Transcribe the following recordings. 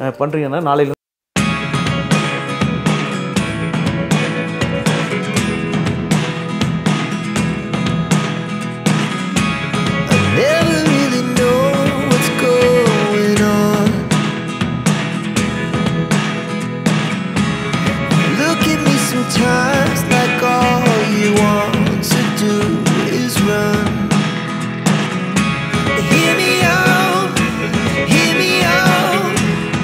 அஹ், பண்ணுறீங்கன்னா நாளையில Never really know what's going on. Look at me sometimes like all you want to do is run. Hear me out, hear me out.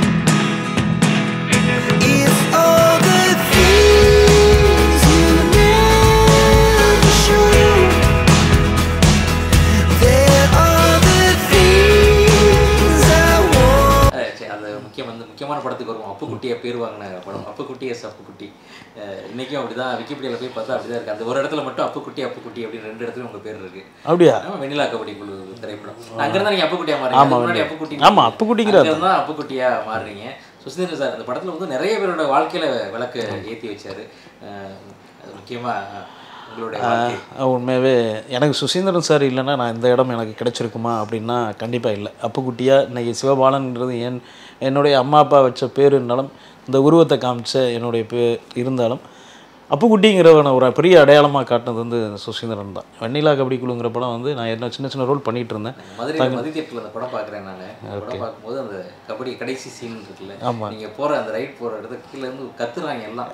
If all the things you never show. There are the things I want. அஹ் சரி, அது முக்கியம் வந்து முக்கியமான படத்துக்கு வருவோம் அப்புக்குட்டியை பேர் வாங்கின படம் அப்புக்குட்டி எஸ் அப்புக்குட்டி அஹ் இன்னைக்கும் அப்படிதான் விக்கிபீடியாவில் போய் பார்த்தா அப்படிதான் இருக்கு அந்த ஒரு இடத்துல மட்டும் அப்புக்குட்டி அப்புக்குட்டி அப்படின்னு ரெண்டு இடத்துலயும் உங்க பேர் இருக்கு அப்படியா ஆமா, வெண்ணிலா கபடி குழு திரைப்படம் அங்க இருந்தா நீங்க அப்புக்குட்டியா மாறீங்க ஆமா, அதுக்கு முன்னாடி வெண்ணிலா. அப்புக்குட்டி ஆமா, அப்புக்குட்டிங்கிற அங்க இருந்தா அப்புக்குட்டியா மாறுறீங்க சுசீந்திரன் சார் அந்த படத்துல வந்து நிறைய பேரோட வாழ்க்கையில விளக்கு ஏத்தி வச்சாரு அஹ் அது முக்கியமா உங்களுடைய வாழ்க்கை அஹ் உண்மையாகவே எனக்கு சுசீந்திரன் சார் இல்லைன்னா நான் இந்த இடம் எனக்கு கிடைச்சிருக்குமா அப்படின்னா கண்டிப்பாக இல்லை அப்புக்குட்டியாக இன்னைக்கு சிவபாலன்ன்றது என் என்னுடைய அம்மா அப்பா வச்ச பேர் இருந்தாலும் இந்த உருவத்தை காமிச்ச என்னுடைய பே இருந்தாலும் அப்புக்குட்டிங்கிறவனை ஒரு பெரிய அடையாளமாக காட்டினது வந்து சுசீந்திரன் தான் வெண்ணிலா கபடி குழுங்கிற படம் வந்து நான் என்ன சின்ன சின்ன ரோல் பண்ணிகிட்டு இருந்தேன் மதுரை மதி தேட்டரில் அந்த படம் பார்க்குறேன் நான் படம் பார்க்கும்போது அந்த கபடி கடைசி சீன் இருக்குல்ல ஆமா. நீங்க போற அந்த ரைட் போற இடத்துல கீழ இருந்து கத்துறாங்க எல்லாம்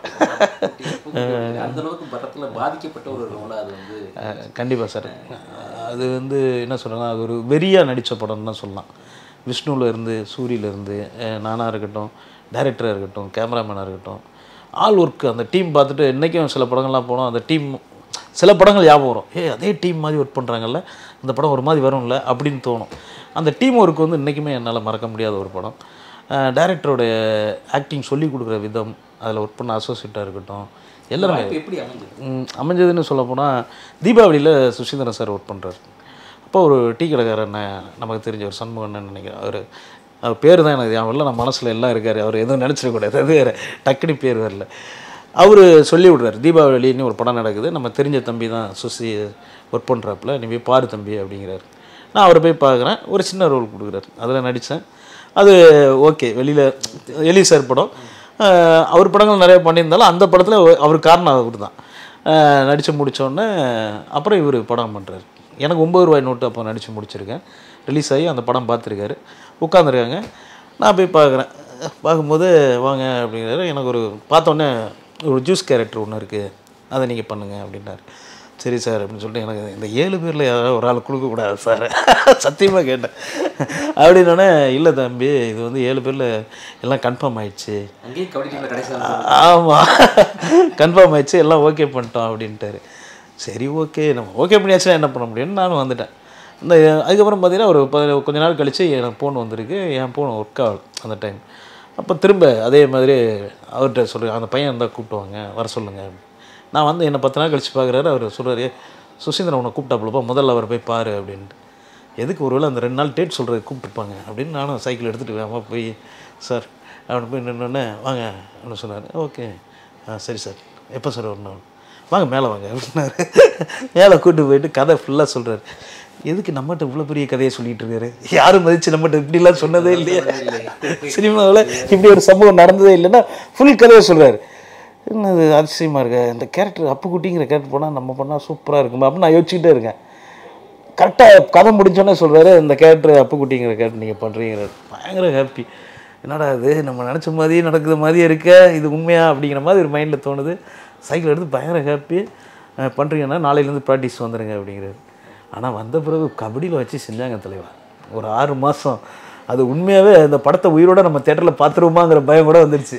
அந்த அளவுக்கு படத்துல பாதிக்கப்பட்ட ஒரு ரோலா அது வந்து கண்டிப்பாக சார் அது வந்து என்ன சொல்கிறேன்னா அது ஒரு வெறியாக நடித்த படம்னு தான் சொல்லலாம் விஷ்ணுவில் இருந்து சூரியில இருந்து அஹ் நானா இருக்கட்டும் டைரக்டராக இருக்கட்டும் கேமராமேனாக இருக்கட்டும் ஆல் ஒர்க் அந்த டீம் பார்த்துட்டு இன்றைக்கும் சில படங்கள்லாம் போனோம் அந்த டீம் சில படங்கள் ஞாபகம் வரும் ஏ அதே டீம் மாதிரி ஒர்க் பண்ணுறாங்கல்ல இந்த படம் ஒரு மாதிரி வரும்ல அப்படின்னு தோணும் அந்த டீம் ஒர்க் வந்து இன்றைக்குமே என்னால் மறக்க முடியாத ஒரு படம் டைரக்டருடைய ஆக்டிங் சொல்லி கொடுக்குற விதம் அதில் ஒர்க் பண்ண அசோசியேட்டாக இருக்கட்டும் எல்லாருமே வாய்ப்பு எப்படி அமைஞ்சது ம், அமைஞ்சதுன்னு சொல்ல போனால் தீபாவளியில் சுசீந்திரன் சார் ஒர்க் பண்ணுறாரு அப்போ ஒரு டீ கடைக்காரன் நமக்கு தெரிஞ்ச ஒரு சண்முகன்னு நினைக்கிறேன் அவர் அவர் பேர் தான் எனக்கு அவரில் நான் மனசில் எல்லாம் இருக்கார் அவர் எதுவும் நினச்சிடக்கூடாது அது வேறு டக்குனு பேர் வரல அவர் சொல்லி விட்றாரு தீபாவளின்னு ஒரு படம் நடக்குது நம்ம தெரிஞ்ச தம்பி தான் சுசி ஒர்க் பண்ணுறாப்புல நீ போய் பாரு தம்பி அப்படிங்கிறாரு நான் அவரை போய் பார்க்குறேன் ஒரு சின்ன ரோல் கொடுக்குறாரு அதில் நடித்தேன் அது ஓகே வெளியில் எலி சார் படம் அஹ் அவர் படங்கள் நிறைய பண்ணியிருந்தாலும் அந்த படத்தில் அவர் காரணம் அவர் தான் நடித்து முடித்தோடனே அப்புறம் இவர் படம் பண்ணுறாரு எனக்கு ஒம்பது ரூபாய் நோட்டு அப்போ நடித்து முடிச்சிருக்கேன் ரிலீஸ் ஆகி அந்த படம் பார்த்துருக்காரு உட்காந்துருக்காங்க நான் போய் பார்க்குறேன் பார்க்கும்போது வாங்க அப்படிங்கிறாரு எனக்கு ஒரு பார்த்தோன்னே ஒரு ஜூஸ் கேரக்டர் ஒன்று இருக்குது அதை நீங்கள் பண்ணுங்கள் அப்படின்னாரு சரி சார் அப்படின்னு சொல்லிட்டு எனக்கு இந்த ஏழு பேரில் யாராவது ஒரு ஆள் கொடுக்கக்கூடாது சார் சத்தியமாக கேட்டேன் அப்படின்னோடனே இல்லை தம்பி இது வந்து ஏழு பேரில் எல்லாம் கன்ஃபார்ம் ஆயிடுச்சு அங்கேயே கபடி டீம்ல கடைசி ஆமாம் கன்ஃபார்ம் ஆயிடுச்சு எல்லாம் ஓகே பண்ணிட்டோம் அப்படின்ட்டாரு சரி ஓகே நம்ம ஓகே பண்ணியாச்சுன்னா என்ன பண்ண முடியும்னு நானும் வந்துட்டேன் இந்த அதுக்கப்புறம் பார்த்தீங்கன்னா ஒரு பதி- கொஞ்ச நாள் கழித்து எனக்கு ஃபோன் வந்திருக்கு என் ஃபோன் ஒர்க் ஆகல அந்த டைம் அப்போ திரும்ப அதே மாதிரி அவர்கிட்ட சொல்கிறேன் அந்த பையன் இருந்தால் கூப்பிட்டு வாங்க வர சொல்லுங்கள் நான் வந்து என்னை பத்து நாள் கழிச்சு பார்க்குறாரு அவர் சொல்கிறாரு சுசீந்திரன் உன்னை கூப்பிட்டாப்புலப்பா முதல்ல அவர் போய் பாரு அப்படின்ட்டு எதுக்கு ஒருவேளை அந்த ரெண்டு நாள் டேட் சொல்கிறது கூப்பிட்டுருப்பாங்க அப்படின்னு நானும் சைக்கிள் எடுத்துகிட்டு வேகமாக போய் சார் அவனை போய் நின்னோடனே வாங்க அப்படின்னு சொன்னார் ஓகே ஆ சரி சார் எப்போ சார் வரணும் வாங்க மேலே வாங்க அப்படின்னாரு மேலே கூட்டு போயிட்டு கதை ஃபுல்லாக சொல்கிறாரு எதுக்கு நம்மகிட்ட இவ்வளோ பெரிய கதையை சொல்லிட்டு இருக்காரு யாரும் மதிச்சு நம்மகிட்ட இப்படிலாம் சொன்னதே இல்லையா சினிமாவில் இப்படி ஒரு சம்பவம் நடந்ததே இல்லைன்னா ஃபுல் கதையை சொல்கிறாரு என்னது அதிசயமாக இருக்கு இந்த கேரக்டர் அப்புக்குட்டிங்கிற கேரக்டர் போனால் நம்ம பண்ணால் சூப்பராக இருக்குமா அப்படின்னு நான் யோசிச்சுக்கிட்டே இருக்கேன் கரெக்டாக கதை முடிஞ்சோன்னே சொல்கிறாரு இந்த கேரக்டர் அப்புக்குட்டிங்கிற கேரக்டர் நீங்கள் பண்ணுறீங்கிற பயங்கர ஹாப்பி என்னடா இது நம்ம நினச்ச மாதிரியே நடக்குது மாதிரியே இருக்க இது உண்மையா அப்படிங்கிற மாதிரி ஒரு மைண்டில் தோணுது சைக்கிள் எடுத்து பயங்கர ஹாப்பி பண்ணுறீங்கன்னா நாளையிலேருந்து ப்ராக்டிஸ் வந்துடுங்க அப்படிங்கிறாரு ஆனால் வந்த பிறகு கபடியில் வச்சு செஞ்சாங்க தலைவா ஒரு ஆறு மாதம் அது உண்மையாகவே அந்த படத்தை உயிரோட நம்ம தேட்டரில் பார்த்துருவோமாங்கிற பயம் கூட வந்துடுச்சு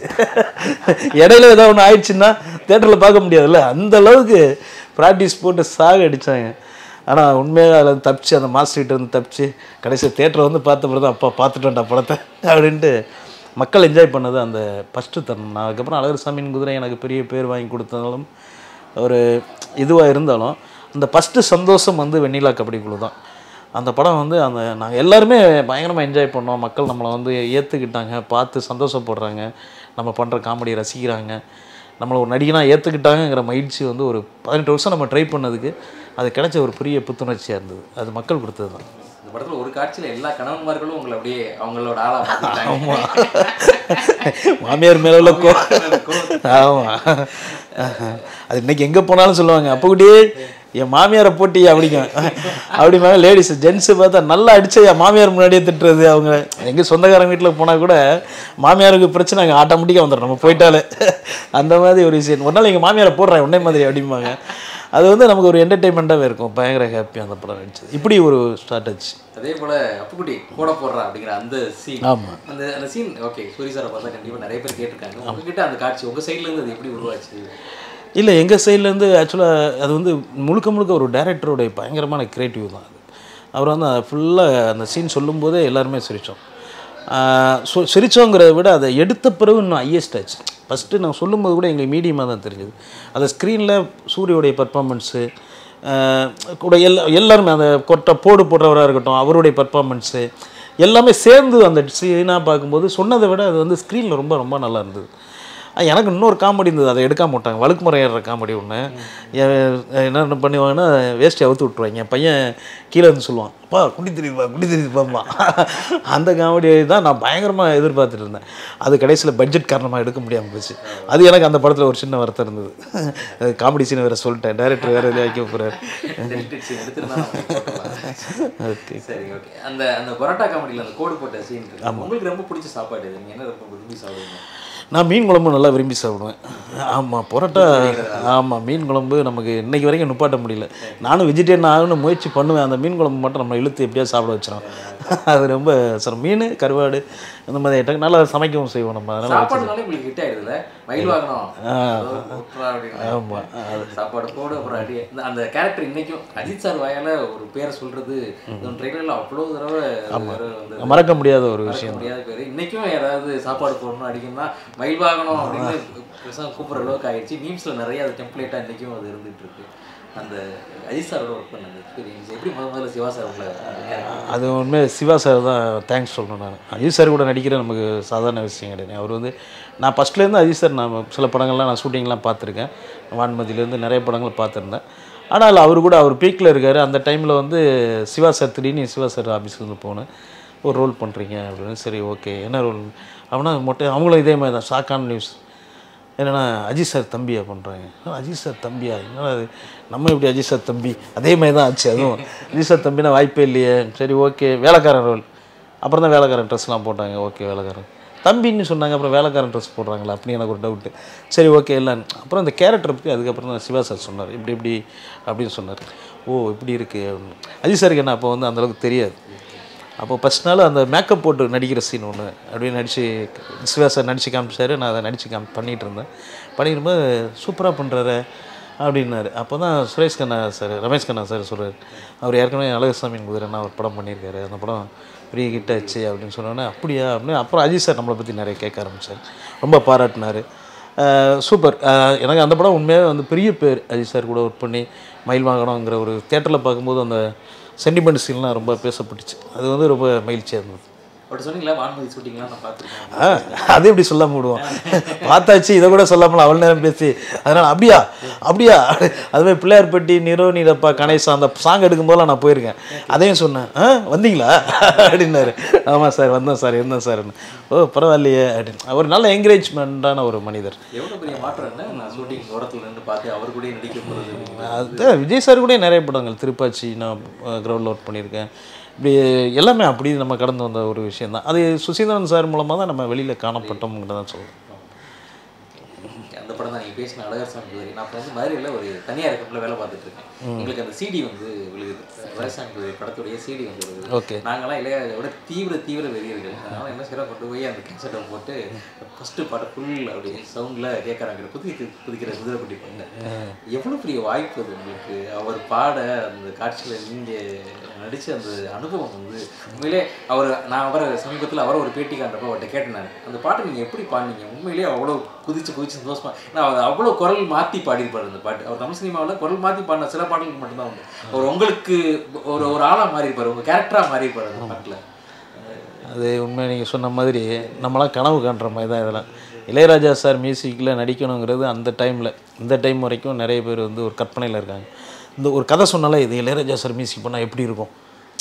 இடையில ஏதாவது ஒன்று ஆயிடுச்சுன்னா தேட்டரில் பார்க்க முடியாதுல்ல அந்த அளவுக்கு ப்ராக்டிஸ் போட்டு சாக அடித்தாங்க ஆனால் உண்மையாக அதில் தப்பிச்சு அந்த மாஸ்டர்கிட்ட இருந்து தப்பிச்சு கடைசியாக தேட்டரை வந்து பார்த்த பிறகு தான் அப்பா பார்த்துட்டோம்டா படத்தை அப்படின்ட்டு மக்கள் என்ஜாய் பண்ணது அந்த ஃபஸ்ட்டு தருணம் நான் அதுக்கப்புறம் அழகர் சாமியின் குதிரை எனக்கு பெரிய பேர் வாங்கி கொடுத்தாலும் ஒரு இதுவாக இருந்தாலும் அந்த ஃபஸ்ட்டு சந்தோஷம் வந்து வெண்ணிலா கபடி குழு தான் அந்த படம் வந்து அந்த நாங்கள் எல்லாருமே பயங்கரமாக என்ஜாய் பண்ணோம் மக்கள் நம்மளை வந்து ஏற்றுக்கிட்டாங்க பார்த்து சந்தோஷப்படுறாங்க நம்ம பண்ணுற காமெடியை ரசிக்கிறாங்க நம்மளை ஒரு நடிகனாக ஏற்றுக்கிட்டாங்கங்கிற மகிழ்ச்சி வந்து ஒரு பதினெட்டு வருஷம் நம்ம ட்ரை பண்ணதுக்கு அது கிடைச்ச ஒரு பெரிய புத்துணர்ச்சியாக இருந்தது அது மக்கள் கொடுத்தது தான் இந்த படத்துல ஒரு காட்சியில எல்லா கணவன்மார்களும் உங்களை அப்படியே அவங்களோட ஆளா மாத்திட்டாங்க மாமியார் மேல உள்ள கோ ஆமாம் அது இன்னைக்கு எங்கே போனாலும் சொல்லுவாங்க அப்போ கூட்டியே என் மாமியாரை போட்டி அப்படிங்க அப்படிம்பாங்க லேடிஸ் ஜென்ஸு பார்த்தா நல்லா அடிச்சு என் மாமியார் முன்னாடியே திட்டுறது அவங்க எங்கள் சொந்தக்காரங்க வீட்டில் போனால் கூட மாமியாருக்கு பிரச்சனை அங்கே ஆட்டோமேட்டிக்காக வந்துடும் நம்ம போயிட்டாலே அந்த மாதிரி ஒரு விஷயம் ஒரு நாள் எங்கள் மாமியாரை போடுறேன் உடனே மாதிரி அப்படிம்பாங்க அது வந்து நமக்கு ஒரு என்டர்டெயின்மெண்ட்டாகவே இருக்கும் பயங்கர ஹாப்பி அந்த படம் நடிச்சது இப்படி ஒரு ஸ்டார்ட் ஆச்சு அதே போல அப்புக்குட்டி கூட போடுறா அப்படிங்கிற அந்த சீன் ஆமா. அந்த அந்த சீன் ஓகே சூரி சாரை பார்த்தா கண்டிப்பா நிறைய பேர் கேட்டிருக்காங்க உங்ககிட்ட அந்த காட்சி உங்க சைடுல இருந்து அது எப்படி உருவாச்சு இல்லை எங்கள் சைட்லேருந்து ஆக்சுவலாக அது வந்து முழுக்க முழுக்க ஒரு டைரக்டருடைய பயங்கரமான கிரியேட்டிவ் தான் அது அவர் வந்து ஃபுல்லாக அந்த சீன் சொல்லும்போதே எல்லாருமே சிரித்தோம் ஸோ சிரித்தோங்கிறத விட அதை எடுத்த பிறகு இன்னும் ஹையஸ்ட் ஆச்சு ஃபஸ்ட்டு நான் சொல்லும்போது கூட எங்களுக்கு மீடியமாக தான் தெரிஞ்சது அந்த ஸ்க்ரீனில் சூரியோடைய பர்ஃபார்மன்ஸு கூட எல்லா எல்லாருமே அந்த கொட்டை போடு போடுறவராக இருக்கட்டும் அவருடைய பர்ஃபார்மன்ஸு எல்லாமே சேர்ந்து அந்த சீனாக பார்க்கும்போது சொன்னதை விட அது வந்து ஸ்க்ரீனில் ரொம்ப ரொம்ப நல்லா இருந்தது அஹ் எனக்கு இன்னொரு காமெடி இருந்தது அதை எடுக்காம விட்டாங்க வழுக்கு முறை ஏறுற காமெடி ஒன்று என்ன பண்ணுவாங்கன்னா வேஸ்ட்டி அவுத்து விட்ருவாங்க என் பையன் கீழே இருந்து சொல்லுவான் அப்பா குடி தெரியுதுப்பா குடி தெரியுதுப்பாம்மா அந்த காமெடி தான் நான் பயங்கரமாக எதிர்பார்த்துட்டு இருந்தேன் அது கடைசியில் பட்ஜெட் காரணமாக எடுக்க முடியாமல் போச்சு அது எனக்கு அந்த படத்தில் ஒரு சின்ன வருத்தம் இருந்தது காமெடி சீன் வேறு சொல்லிட்டேன் டைரக்டர் வேறு எதுவும் வைக்க போகிறார் டெலிட்டட் சீன் எடுத்துருந்தா நம்ம போட்டுடலாம். ஓகே சரி ஓகே அந்த அந்த பரோட்டா காமெடியில் அந்த கோடு போட்ட சீன் இருக்கு உங்களுக்கு ரொம்ப பிடிச்ச சாப்பாடு இது நீங்க என்ன ரொம்ப விரும்பி சாப்பிடுவீங்க நான் மீன் குழம்பு நல்லா விரும்பி சாப்பிடுவேன் ஆமாம் பரோட்டா ஆமாம் மீன் குழம்பு நமக்கு இன்னைக்கு வரைக்கும் நிப்பாட்ட முடியல நானும் வெஜிடேரியன் ஆகணும்னு முயற்சி பண்ணுவேன் அந்த மீன் குழம்பு மட்டும் நம்ம இழுத்து எப்படியாவது சாப்பிட வச்சிடும் அது ரொம்ப சார் மீன் கருவாடு இந்த மாதிரி ஐட்டம் நல்லா சமைக்கவும் செய்வோம் நம்ம அதனால் சாப்பாடுனாலே உங்களுக்கு ஹிட் ஆயிடுதுல மயில் வாகனம் அதோ ஊட்டுறா அப்படின்னு. சாப்பாடு போடு அப்புறம் அடி இந்த- அந்த கேரக்டர் இன்னைக்கும் அஜித் சார் வாயால ஒரு பேரை சொல்றது ட்ரெயிலர்ல அவ்வளோ தடவை தடவை வந்து மறக்க முடியாத ஒரு மறக்க விஷயம் முடியாத பேரு இன்னைக்கும் யாராவது சாப்பாடு போடணும் அடிக்கணும்னா மயில் வாகனம் அப்படின்னு பெருசா கூப்பிடுற அளவுக்கு ஆயிடுச்சு மீம்ஸ்ல நிறைய அது டெம்ப்ளேட்டா இன்னைக்கும் அது இருந்துட்டு இருக்கு அந்த அஜித் சாரோட ஒர்க் பண்ண அந்த எக்ஸ்பீரியன்ஸ் எப்படி முத முதல்ல சிவா சார் உங்களை அந்த character அது உண்மையாக சிவா சார் தான் தேங்க்ஸ் சொல்லணும் நான் அஜித் சார் கூட நடிக்கிற நமக்கு சாதாரண விஷயம் கிடையாது அவர் வந்து நான் ஃபஸ்ட்லேருந்து அஜித் சார் நான் சில படங்கள்லாம் நான் ஷூட்டிங்லாம் பார்த்துருக்கேன் வான்மதியிலேருந்து நிறைய படங்கள் பார்த்துருந்தேன் ஆனால் அவர் கூட அவர் பீக்கில் இருக்கார் அந்த டைமில் வந்து சிவா சார் திடீர்னு சிவா சார் ஆஃபீஸ்க்கு வந்து போனேன் ஒரு ரோல் பண்ணுறீங்க அப்படின்னு சரி ஓகே என்ன ரோல் அவனா மொட்டை அவங்களும் இதே மாதிரி தான் ஷாக்கான நியூஸ் என்னன்னா அஜித் சார் தம்பியா பண்ணுறாங்க அஜித் சார் தம்பியா என்னடா அது நம்ம எப்படி அஜித் சார் தம்பி அதே மாதிரி தான் ஆச்சு அதுவும் அஜித் சார் தம்பினா வாய்ப்பே இல்லையே சரி ஓகே வேலைக்காரன் ரோல் அப்புறம் தான் வேலைக்காரன் ட்ரெஸ்லாம் போட்டாங்க ஓகே வேலைக்காரன் தம்பின்னு சொன்னாங்க அப்புறம் வேலைக்காரன் ட்ரெஸ் போடுறாங்களா அப்படின்னு எனக்கு ஒரு டவுட்டு சரி ஓகே இல்லைன்னு அப்புறம் இந்த கேரக்டர் பற்றி அதுக்கப்புறம் தான் சிவா சார் சொன்னார் இப்படி இப்படி அப்படின்னு சொன்னார் ஓ இப்படி இருக்குது அப்படின்னு அஜித் சாருக்கு என்ன அப்போ வந்து அந்தளவுக்கு தெரியாது அப்போ ஃபஸ்ட் நாள் அந்த மேக்கப் போட்டு நடிக்கிற சீன் ஒன்று அப்படியே நடித்து சிவா சார் நடித்து காமிச்சாரு நான் அதை நடித்து காமி பண்ணிகிட்டு இருந்தேன் பண்ணிருக்கும்போது சூப்பராக பண்ணுறாரு அப்படின்னாரு அப்போ தான் சுரேஷ் கண்ணா சார் ரமேஷ் கண்ணா சார் சொல்கிறார் அவர் ஏற்கனவே அழகசாமியின் குதிரைன்னா ஒரு படம் பண்ணியிருக்காரு அந்த படம் பெரிய ஹிட் ஆச்சு அப்படின்னு சொன்னோன்னே அப்படியா அப்படின்னு அப்புறம் அஜித் சார் நம்மளை பற்றி நிறைய கேட்க ஆரம்பிச்சார் ரொம்ப பாராட்டினார் சூப்பர் எனக்கு அந்த படம் உண்மையாகவே வந்து பெரிய பேர் அஜித் சார் கூட ஒர்க் பண்ணி மயில் வாங்கணுங்கிற ஒரு தேட்டரில் பார்க்கும்போது அந்த சென்டிமெண்ட் சீன்லாம் ரொம்ப பேசப்பட்டுச்சு அது வந்து ரொம்ப மகிழ்ச்சியாக இருந்தது அப்படி சொன்னீங்களா வான்மதி ஷூட்டிங்லாம் நான் பார்த்துருக்கேன் ஆ அது எப்படி சொல்லாம விடுவோம் பார்த்தாச்சு இதை கூட சொல்லாமல் அவள் நேரம் பேசி அதனால் அப்படியா அப்படியா அதுமாதிரி பிள்ளையார்பட்டி நிரோ நீரப்பா கணேசா அந்த சாங் எடுக்கும்போதெல்லாம் நான் போயிருக்கேன் அதையும் சொன்னேன் ஆ வந்தீங்களா அப்படின்னாரு ஆமாம் சார் வந்தேன் சார் இருந்தேன் சார்னு ஓ பரவாயில்லையே அப்படின்னு அவர் நல்ல என்கரேஜ்மெண்ட்டான ஒரு மனிதர் எவ்வளோ பெரிய மாற்றம் என்ன நான் ஷூட்டிங் ஓரத்தில் நின்று பார்த்து அவர் கூட நடிக்க போகிறது அப்படிங்கிறது அது விஜய் சார் கூட நிறைய படங்கள் திருப்பாச்சி நான் கிரவுண்டில் ஒர்க் பண்ணியிருக்கேன் இப்படி எல்லாமே அப்படி நம்ம கடந்து வந்த ஒரு விஷயம் தான் அது சுசீந்திரன் சார் மூலமாக தான் நம்ம வெளியில் காணப்பட்டோம்ங்கிறத தான் சொல்லுவேன் அந்த படம் தான் நீங்கள் பேசின அழகர் சாமி குதிரை நான் இப்போ வந்து மதுரையில் ஒரு தனியார் கப்பில் வேலை பார்த்துட்டு இருக்கேன் எங்களுக்கு அந்த சிடி வந்து விழுகுது அழகர் சாமி குதிரை படத்துடைய சிடி வந்து விழுகுது ஓகே நாங்களாம் இளையராஜாவோட தீவிர தீவிர வெறியர்கள் அதனால என்ன செய்யறோம் கொண்டு போய் அந்த கேசட்டை போட்டு ஃபஸ்ட்டு பாட்டு ஃபுல் அப்படி சவுண்டில் கேட்குறாங்க புதுக்கி புதிக்கிற குதிரை குட்டி பண்ண எவ்வளோ பெரிய வாய்ப்பு அது உங்களுக்கு அவர் பாட அந்த காட்சியில் நீங்கள் நடித்த அந்த அனுபவம் வந்து உண்மையிலே அவர் நான் அவரை சமீபத்தில் அவரை ஒரு பேட்டி காண்றப்ப அவர்கிட்ட கேட்டேன் நான். அந்த பாட்டை நீங்கள் எப்படி பாடினீங்க உண்மையிலேயே அவ்வளோ குதிச்சு குதிச்சு சந்தோஷமா நான் அவர் அவ்வளோ குரல் மாற்றி பாடியிருப்பார் அந்த பாட்டு அவர் தமிழ் சினிமாவில் குரல் மாற்றி பாடின சில பாடல்கள் மட்டும்தான் உண்டு அவர் உங்களுக்கு ஒரு ஒரு ஆளாக மாறி இருப்பார் உங்கள் கேரக்டராக மாறி இருப்பார் அந்த பாட்டில் அது உண்மை நீங்கள் சொன்ன மாதிரி நம்மளாம் கனவு காண்ற மாதிரி தான் இதெல்லாம் இளையராஜா சார் மியூசிக்கில் நடிக்கணுங்கிறது அந்த டைமில் இந்த டைம் வரைக்கும் நிறைய பேர் வந்து ஒரு கற்பனையில் இருக்காங்க இந்த ஒரு கதை சொன்னாலே இது இளையராஜா சார் மியூசிக் பண்ணால் எப்படி இருக்கும்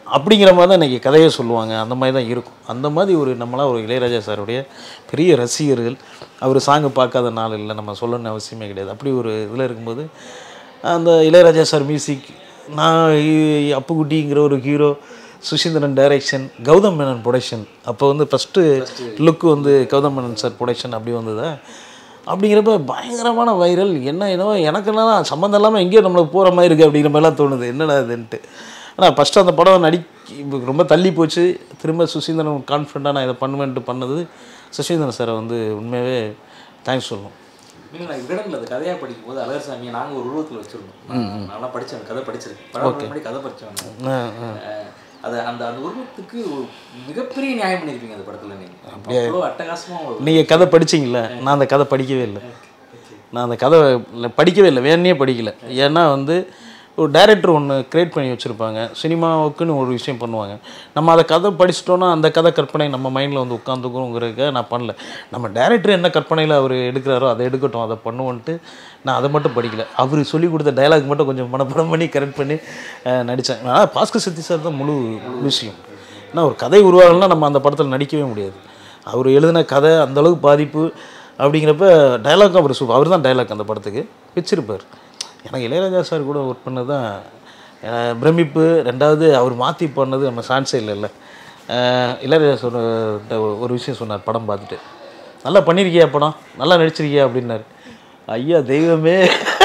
அப்படிங்கிற மாதிரி தான் இன்றைக்கி கதையை சொல்லுவாங்க அந்த மாதிரி தான் இருக்கும் அந்த மாதிரி ஒரு நம்மளாம் ஒரு இளையராஜா சாருடைய பெரிய ரசிகர்கள் அவர் சாங்கு பார்க்காத நாள் இல்லை நம்ம சொல்லணும்னு அவசியமே கிடையாது அப்படி ஒரு இதில் இருக்கும்போது அந்த இளையராஜா சார் மியூசிக் நான் இ- அப்புக்குட்டிங்கிற ஒரு hero Suseenthiran direction Gautham Menon production அப்போ வந்து ஃபஸ்ட்டு லுக்கு வந்து கௌதம் மேனன் சார் ப்ரொடக்ஷன் அப்படி வந்ததா அப்படிங்கிறப்ப பயங்கரமான வைரல் என்ன என்னவோ எனக்கு என்னன்னா சம்மந்தம் இல்லாமல் எங்கேயோ நம்மளுக்கு போகிற மாதிரி இருக்குது அப்படிங்கிற மாதிரிலாம் தோணுது என்னடா இதுன்ட்டு ஆனால் ஃபஸ்ட்டு அந்த படம் நடி ரொம்ப தள்ளி போச்சு திரும்ப சுசீந்திரன் கான்ஃபிடண்ட்டாக நான் இதை பண்ணுவேன்ட்டு பண்ணது சுசீந்திரன் சாரை வந்து உண்மையாகவே தேங்க்ஸ் சொல்லணும் இல்லை நான் விகடனில் அந்த கதையாக படிக்கும்போது அழகர் சாமியை நாங்கள் ஒரு உருவத்தில் வச்சுருந்தோம் நான்லாம் படித்தேன் அந்த கதை படிச்சிருக்கேன் படம் முன்னாடி கதை படித்தேன் ஆ, ஆ. அது அந்த அந்த உருவத்துக்கு ஒரு மிகப்பெரிய நியாயம் பண்ணியிருப்பீங்க அந்த படத்தில் நீங்கள் அவ்வளோ அட்டகாசமாக ஒரு நீங்கள் கதை படிச்சீங்களா நான் அந்த கதை படிக்கவே இல்லை நான் அந்த கதை இல்ல, படிக்கவே இல்லை வேணே படிக்கல ஏன்னா வந்து ஒரு டைரக்டர் ஒன்று க்ரியேட் பண்ணி வச்சுருப்பாங்க சினிமாவுக்குன்னு ஒரு விஷயம் பண்ணுவாங்க நம்ம அதை கதை படிச்சிட்டோன்னா அந்த கதை கற்பனை நம்ம மைண்டில் வந்து உட்காந்துக்குறோங்கிறதுக்காக நான் பண்ணல நம்ம டைரக்டர் என்ன கற்பனையில் அவர் எடுக்கிறாரோ அதை எடுக்கட்டும் அதை பண்ணுவோன்ட்டு நான் அதை மட்டும் படிக்கல அவர் சொல்லி கொடுத்த டயலாக் மட்டும் கொஞ்சம் மனப்படம் பண்ணி கரெக்ட் பண்ணி நடித்தேன் ஆனால் பாஸ்கர் சக்தி சார் தான் முழு விஷயம் ஏன்னா ஒரு கதை உருவாகலைன்னா நம்ம அந்த படத்தில் நடிக்கவே முடியாது அவர் எழுதின கதை அந்த அளவுக்கு பாதிப்பு அப்படிங்கிறப்ப டயலாக்கும் அவர் சூப்பர் அவர் தான் டைலாக் அந்த படத்துக்கு வச்சிருப்பார் எனக்கு இளையராஜா சார் கூட ஒர்க் பண்ணது தான் அஹ், பிரமிப்பு ரெண்டாவது அவர் மாற்றி பண்ணது நம்ம சான்ஸே இல்லைல்ல அஹ், இளையராஜா சார் ஒரு விஷயம் சொன்னார் படம் பார்த்துட்டு நல்லா பண்ணியிருக்கியா படம் நல்லா நடிச்சிருக்கியா அப்படின்னாரு ஐயா தெய்வமே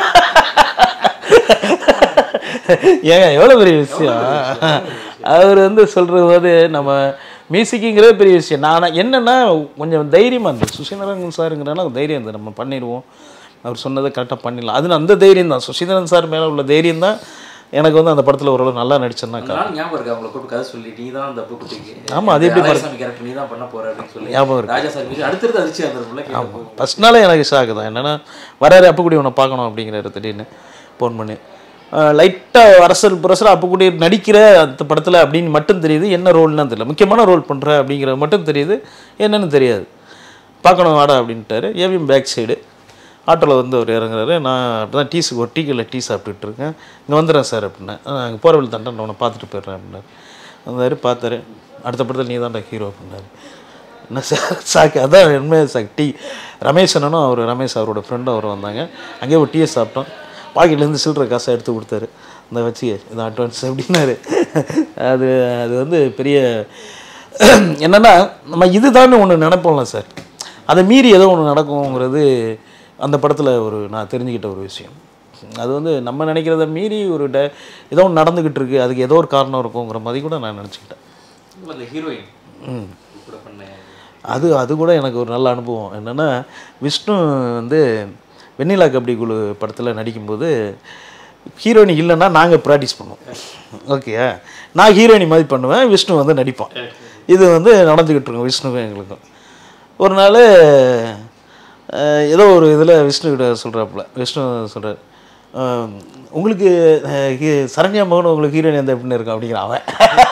ஏங்க எவ்வளோ பெரிய விஷயம் அவர் வந்து சொல்கிற போது நம்ம மியூசிக்குங்கிறதே பெரிய விஷயம் நான் என்னென்னா கொஞ்சம் தைரியமாக இருந்தது சுசீந்திரன் சாருங்கிறனால தைரியம் இருந்தது நம்ம பண்ணிடுவோம் அவர் சொன்னதை கரெக்டாக பண்ணிடலாம் அது அந்த தைரியம் தான் சுசீந்திரன் சார் மேலே உள்ள தைரியம் தான் எனக்கு வந்து அந்த படத்தில் ஓரளவு நல்லா நடிச்சேன்னா அந்த நாள் ஞாபகம் இருக்கு அவங்களை கூப்பிட்டு கதை சொல்லி நீ தான் அந்த குட்டிக்கு ஆமா, அது எப்படி அழகர் சாமி கேரக்டர் நீ தான் பண்ண போற அப்படின்னு சொல்லி ஞாபகம் இருக்கு. ராஜா சார் மீது அடுத்தடுத்து அதிர்ச்சி அந்த கேட்கும் ஃபஸ்ட் நாளே எனக்கு ஷாக்கு தான் என்னென்னா வராரு அப்புக்குடி உன்னை பார்க்கணும் அப்படிங்கிறாரு திடீர்னு ஃபோன் பண்ணி லைட்டாக அரசல் புரசல் அப்புக்குடி நடிக்கிற அந்த படத்தில் அப்படின்னு மட்டும் தெரியுது என்ன ரோல்னு தெரியல முக்கியமான ரோல் பண்ணுற அப்படிங்கிறது மட்டும் தெரியுது என்னன்னு தெரியாது பார்க்கணும் வாடா அப்படின்ட்டாரு ஏவிஎம் பேக் சைடு ஆட்டோவில் வந்து அவர் இறங்குறாரு நான் அப்படி தான் டீஸுக்கு ஒரு டீக்கில் டீ சாப்பிட்டுட்டு இருக்கேன் இங்கே வந்துடுறேன் சார் அப்படின்னேன் அங்கே போகிற வழி தண்டை நான் உன்னை பார்த்துட்டு போயிடுறேன் அப்படின்னாரு வந்தார் பார்த்தாரு அடுத்த படத்தில் நீ தான்டா ஹீரோ அப்படின்னாரு என்ன சார் சாக்கு அதான் உண்மையாக சாக்கு டீ ரமேஷ் அண்ணனும் அவர் ரமேஷ் அவரோட ஃப்ரெண்டும் அவர் வந்தாங்க அங்கேயே ஒரு டீயை சாப்பிட்டோம் பாக்கெட்லேருந்து சில்லற காசை எடுத்து கொடுத்தாரு இந்த வச்சு இது அட்வான்ஸ் அப்படின்னாரு அது அது வந்து பெரிய என்னென்னா நம்ம இதுதான் ஒன்று நினைப்போம்ல சார் அதை மீறி ஏதோ ஒன்று நடக்குங்கிறது அந்த படத்தில் ஒரு நான் தெரிஞ்சுக்கிட்ட ஒரு விஷயம் அது வந்து நம்ம நினைக்கிறத மீறி ஒரு ட ஏதோ ஒன்று நடந்துக்கிட்டு இருக்கு அதுக்கு ஏதோ ஒரு காரணம் இருக்குங்கிற மாதிரி கூட நான் நினச்சிக்கிட்டேன் அந்த ஹீரோயின் கூட பண்ண அது அது கூட எனக்கு ஒரு நல்ல அனுபவம் என்னென்னா விஷ்ணு வந்து வெண்ணிலா கபடி குழு படத்தில் நடிக்கும்போது ஹீரோயினி இல்லைன்னா நாங்கள் ப்ராக்டிஸ் பண்ணுவோம் ஓகே நான் ஹீரோயினி மாதிரி பண்ணுவேன் விஷ்ணு வந்து நடிப்பான் இது வந்து நடந்துக்கிட்டு இருக்கும் விஷ்ணுவும் எங்களுக்கும் ஒரு நாள் அஹ், ஏதோ ஒரு இதில் விஷ்ணு கிட்ட சொல்கிறாப்புல விஷ்ணு சொல்கிறார் உங்களுக்கு அஹ், ஹீ- சரண்யா மோகன் உங்களுக்கு ஹீரோயின் எந்த எப்படின்னு இருக்கும் அப்படிங்கிற அவன்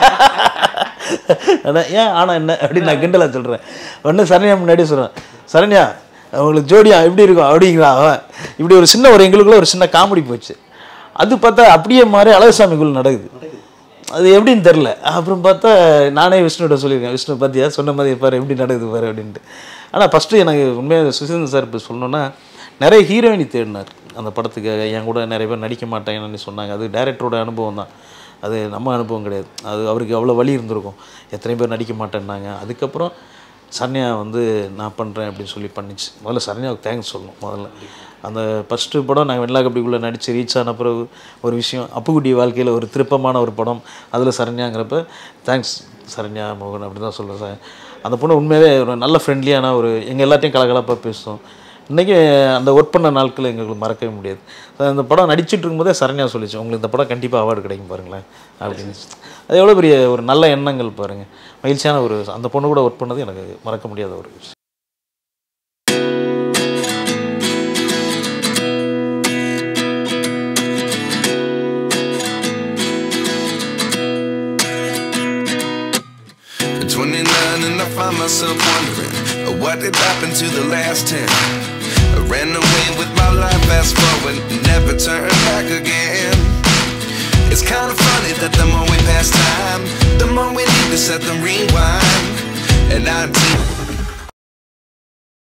அதான் ஏன் ஆனால் என்ன அப்படின்னு நான் கிண்டலாக சொல்கிறேன் ஒன்று சரண்யா முன்னாடி சொல்கிறேன் சரண்யா உங்களுக்கு ஜோடியா எப்படி இருக்கும் அப்படிங்கிறான் அவன் இப்படி ஒரு சின்ன ஒரு எங்களுக்குள்ள ஒரு சின்ன காமெடி போச்சு அது பார்த்தா அப்படியே மாதிரி அழகசாமிக்குள்ள நடக்குது அது எப்படின்னு தெரில அப்புறம் பார்த்தா நானே விஷ்ணுகிட்ட சொல்லியிருக்கேன் விஷ்ணு பார்த்தியா சொன்ன மாதிரி பாரு எப்படி நடக்குது பாரு அப்படின்ட்டு ஆனால் ஃபஸ்ட்டு எனக்கு உண்மையாக சுசீந்திரன் சார் இப்போ சொல்லணுன்னா நிறைய ஹீரோயினி தேடினார் அந்த படத்துக்காக என் கூட நிறைய பேர் நடிக்க மாட்டேங்கன்னு சொன்னாங்க அது டைரக்டரோட அனுபவம் தான் அது நம்ம அனுபவம் கிடையாது அது அவருக்கு அவ்வளோ வழி இருந்திருக்கும் எத்தனை பேர் நடிக்க மாட்டேன்னாங்க அதுக்கப்புறம் சரண்யா வந்து நான் பண்ணுறேன் அப்படின்னு சொல்லி பண்ணிச்சு முதல்ல சரண்யாவுக்கு தேங்க்ஸ் சொல்லணும் முதல்ல அந்த ஃபஸ்ட்டு படம் நாங்கள் வெள்ளா கபடிக்குள்ளே நடித்து ரீச் ஆன பிறகு ஒரு விஷயம் அப்புக்குட்டி வாழ்க்கையில் ஒரு திருப்பமான ஒரு படம் அதில் சரண்யாங்கிறப்ப தேங்க்ஸ் சரண்யா மோகன் அப்படி தான் சொல்கிறேன் சார் அந்த பொண்ணு உண்மையாகவே ஒரு நல்ல ஃப்ரெண்ட்லியான ஒரு எங்கள் எல்லாத்தையும் கலகலப்பாக பேசும் இன்றைக்கி அந்த ஒர்க் பண்ண நாட்கள் எங்களுக்கு மறக்கவே முடியாது அந்த படம் நடிச்சிட்டு இருக்கும்போதே சரண்யா சொல்லிச்சு உங்களுக்கு இந்த படம் கண்டிப்பாக அவார்டு கிடைக்கும் பாருங்களேன் அப்படின்னு அது எவ்வளோ பெரிய ஒரு நல்ல எண்ணங்கள் பாருங்கள் மகிழ்ச்சியான ஒரு அந்த பொண்ணு கூட ஒர்க் பண்ணது எனக்கு மறக்க முடியாத ஒரு விஷயம் At 29 and I find myself wondering uh, what did happen to the last 10. I ran away with my life, fast forward, never turn back again. It's kinda funny that the more we pass time, the more we need to set the rewind. And 19